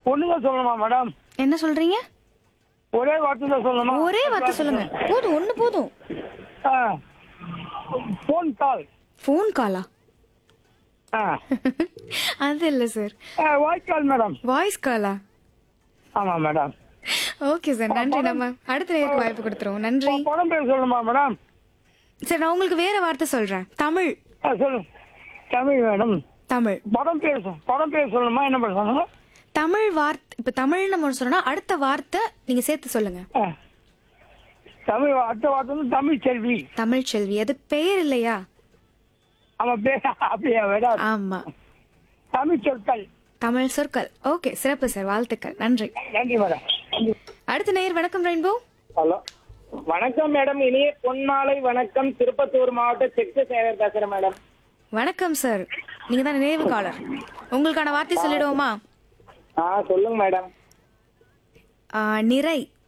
ஒண்ணுதான் சொல்லணுமா மேடம் என்ன சொல்றீங்க ஒரே வார்த்தை தான் சொல்லணுமா ஒரே வார்த்தை சொல்லுங்க போதும் ஒண்ணு போதும் ஃபோன் கால் ஃபோன் காலா அது இல்ல sir voice call madam voice காலா ஆமா மேடம் ஓகே சார் நன்றி நம்ம அடுத்த நேருக்கு வாய்ப்பு கொடுத்துருவோம் நன்றி படம் பேர் சொல்லணுமா மேடம் சார் நான் உங்களுக்கு வேற வார்த்தை சொல்றேன் தமிழ் ஆ, சொல்லு தமிழ் மேடம் தமிழ் படம் பேர் சொல்- படம் பேர் சொல்லணுமா என்ன பேர் சொல்லணும் தமிழ் வார்த்தை இப்ப தமிழ் நம்ம சொன்னா அடுத்த வார்த்தை நீங்க சேர்த்து சொல்லுங்க ஆ. தமிழ் அடுத்த வார்த்தை வந்து தமிழ் செல்வி தமிழ் செல்வி அது பெயர் இல்லையா ஆமா பேர் அப்படியா மேடம் ஆமா தமிழ் சொற்கள் தமிழ் சொற்கள் ஓகே சிறப்பு சார் வாழ்த்துக்கள் நன்றி நன்றி மேடம் அடுத்த நேயர் வணக்கம் ரெயின்போ ஹலோ வணக்கம் மேடம் இனிய பொன்மாலை வணக்கம் திருப்பத்தூர் மாவட்ட செக்கு சேவர் பேசுறேன் மேடம் வணக்கம் சார் நீங்க தான் நினைவு காலர் உங்களுக்கான வார்த்தை சொல்லிடுவோமா ஆ சொல்லுங்க மேடம் ஆ, நிறை